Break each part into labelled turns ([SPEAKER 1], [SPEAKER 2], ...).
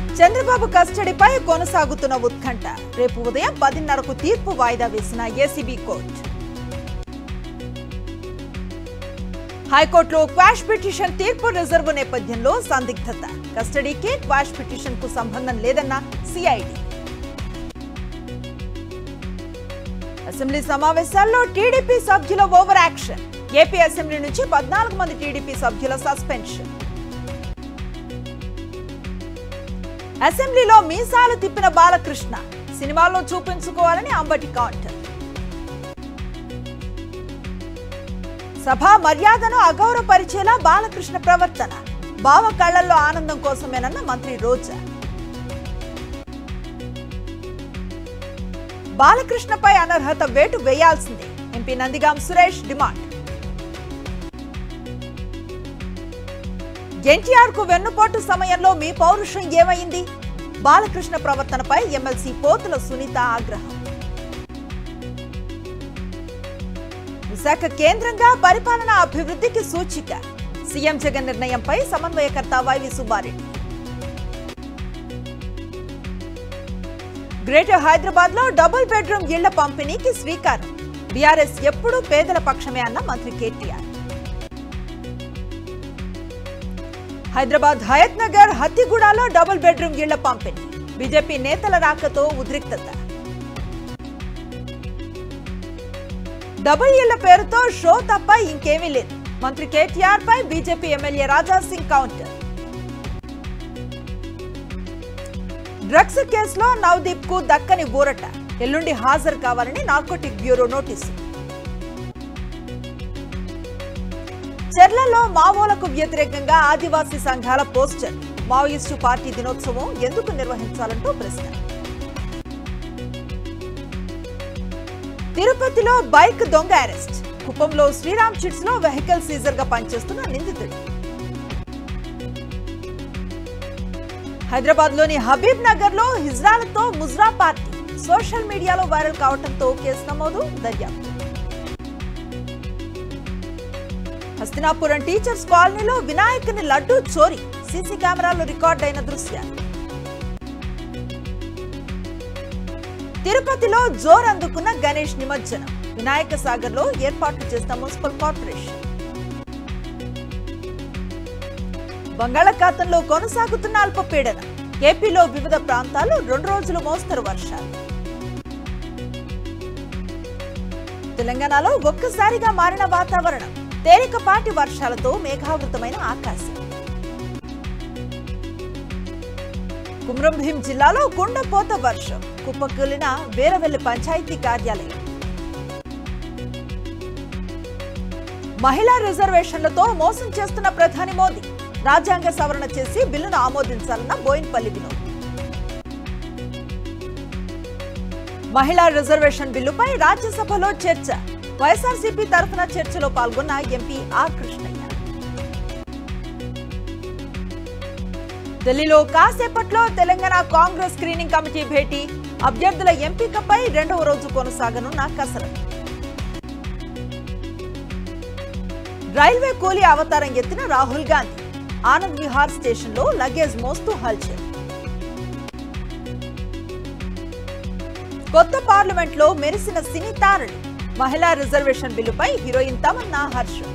[SPEAKER 1] చంద్రబాబు కస్టడీపై కొనసాగుతున్న ఉత్కంఠ రేపు ఉదయం పదిన్నరకు తీర్పు వాయిదా వేసిన ఏసీబీ కోర్టు హైకోర్టులో క్వాష్ పిటిషన్ తీర్పు రిజర్వ్ నేపథ్యంలో సందిగ్ధత కస్టడీకి క్వాష్ పిటిషన్ కు సంబంధం లేదన్న సిఐడి అసెంబ్లీ సమావేశాల్లో టీడీపీ సభ్యుల ఓవర్ యాక్షన్ ఏపీ అసెంబ్లీ నుంచి పద్నాలుగు మంది టీడీపీ సభ్యుల సస్పెన్షన్ అసెంబ్లీలో మీసాలు తిప్పిన బాలకృష్ణ సినిమాల్లో చూపించుకోవాలని అంబటి కౌంటర్ సభా మర్యాదను అగౌరవపరిచేలా బాలకృష్ణ ప్రవర్తన బావ కళ్లల్లో ఆనందం కోసమేనన్న మంత్రి రోజా బాలకృష్ణపై అనర్హత వేటు వేయాల్సిందే ఎంపీ నందిగాం సురేష్ డిమాండ్ ఎన్టీఆర్ కు వెన్నుపోటు సమయంలో మీ పౌరుషం ఏమైంది బాలకృష్ణ ప్రవర్తనపై ఎమ్మెల్సీ పోతుల సునీత ఆగ్రహం విశాఖ కేంద్రంగా పరిపాలనా అభివృద్ధికి సూచిక సీఎం జగన్ నిర్ణయంపై సమన్వయకర్త వైవి సుబ్బారెడ్డి గ్రేటర్ హైదరాబాద్ లో డబుల్ బెడ్రూమ్ ఇళ్ల పంపిణీకి శ్రీకారం బీఆర్ఎస్ ఎప్పుడూ పేదల పక్షమే అన్న మంత్రి కేటీఆర్ హైదరాబాద్ హయత్ నగర్ హత్తిగూడలో డబుల్ బెడ్రూమ్ ఇళ్ల పంపిణీ బీజేపీ నేతల రాకతో ఉద్రిక్తత డబుల్ ఇళ్ల పేరుతో షో తప్ప ఇంకేమీ లేదు మంత్రి కేటీఆర్ పై BJP MLA Raja Singh counter drugs కేసులో నవదీప్ కు దక్కని ఊరట ఎల్లుండి హాజరు కావాలని నార్కోటిక్ బ్యూరో నోటీసు చెర్లలో మావోలకు వ్యతిరేకంగా ఆదివాసీ సంఘాల పోస్టర్ మావోయిస్టు పార్టీ దినోత్సవం ఎందుకు నిర్వహించాలంటూ ప్రశ్న తిరుపతిలో బైక్ దొంగ అరెస్ట్ కుప్పంలో శ్రీరామ్ చిట్స్ లో వెహికల్ సీజర్ గా పనిచేస్తున్న నిందితుడు హైదరాబాద్ లోని హబీబ్ నగర్ లో హిజ్రాలతో ముజ్రా పార్టీ సోషల్ మీడియాలో వైరల్ కావడంతో కేసు నమోదు దర్యాప్తు హస్తినాపురం టీచర్స్ కాలనీలో వినాయకుని లడ్డూ చోరీ సీసీ కెమెరాలో రికార్డ్ అయిన దృశ్యాలు తిరుపతిలో జోరందుకున్న గణేష్ నిమజ్జనం వినాయక సాగర్ లో ఏర్పాట్లు చేసిన మున్సిపల్ కార్పొరేషన్ బంగాళాఖాతంలో కొనసాగుతున్న అల్పపీడనం ఏపీలో వివిధ ప్రాంతాలు రెండు రోజులు మోస్తరు వర్షాలు తెలంగాణలో ఒక్కసారిగా మారిన వాతావరణం తేలికపాటి వర్షాలతో మేఘావృతమైన ఆకాశం కుమ్రం భీం జిల్లాలో కుండపోత వర్షం కుప్పకూలిన వీరవెల్లి పంచాయతీ కార్యాలయం మహిళా రిజర్వేషన్లతో మోసం చేస్తున్న ప్రధాని మోదీ రాజ్యాంగ సవరణ చేసి బిల్లును ఆమోదించాలన్న బోయిన్పల్లి వినోద్ మహిళా రిజర్వేషన్ బిల్లుపై రాజ్యసభలో చర్చ వైఎస్ఆర్సీపీ తరఫున చర్చలో పాల్గొన్న ఎంపీ ఆర్ కృష్ణయ్య ఢిల్లీలో కాసేపట్లో తెలంగాణ కాంగ్రెస్ స్క్రీనింగ్ కమిటీ భేటీ అభ్యర్థుల ఎంపికపై రెండవ రోజు కొనసాగనున్న కసరత్తు రైల్వే కూలీ అవతారం ఎత్తిన రాహుల్ గాంధీ ఆనంద్ విహార్ స్టేషన్లో లగేజ్ మోస్తూ హల్చల్ కొత్త పార్లమెంట్ లో మెరిసిన సినీ తారలు మహిళా రిజర్వేషన్ బిల్లుపై హీరోయిన్ తమన్నా హర్షం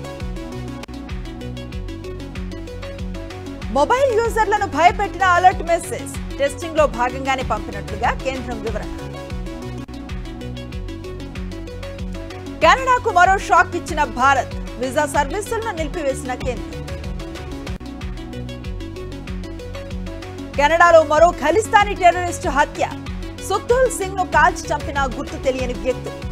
[SPEAKER 1] మొబైల్ యూజర్లను భయపెట్టిన అలర్ట్ మెసేజ్ టెస్టింగ్ లో భాగంగానే పంపినట్లుగా కేంద్రం వివరణ కెనడాకు మరో షాక్ ఇచ్చిన భారత్ వీసా సర్వీసులను నిలిపివేసిన కేంద్రం కెనడాలో మరో ఖలిస్తానీ టెర్రరిస్టు హత్య సుఖ్దూల్ సింగ్ ను కాల్చి చంపిన గుర్తు తెలియని వ్యక్తులు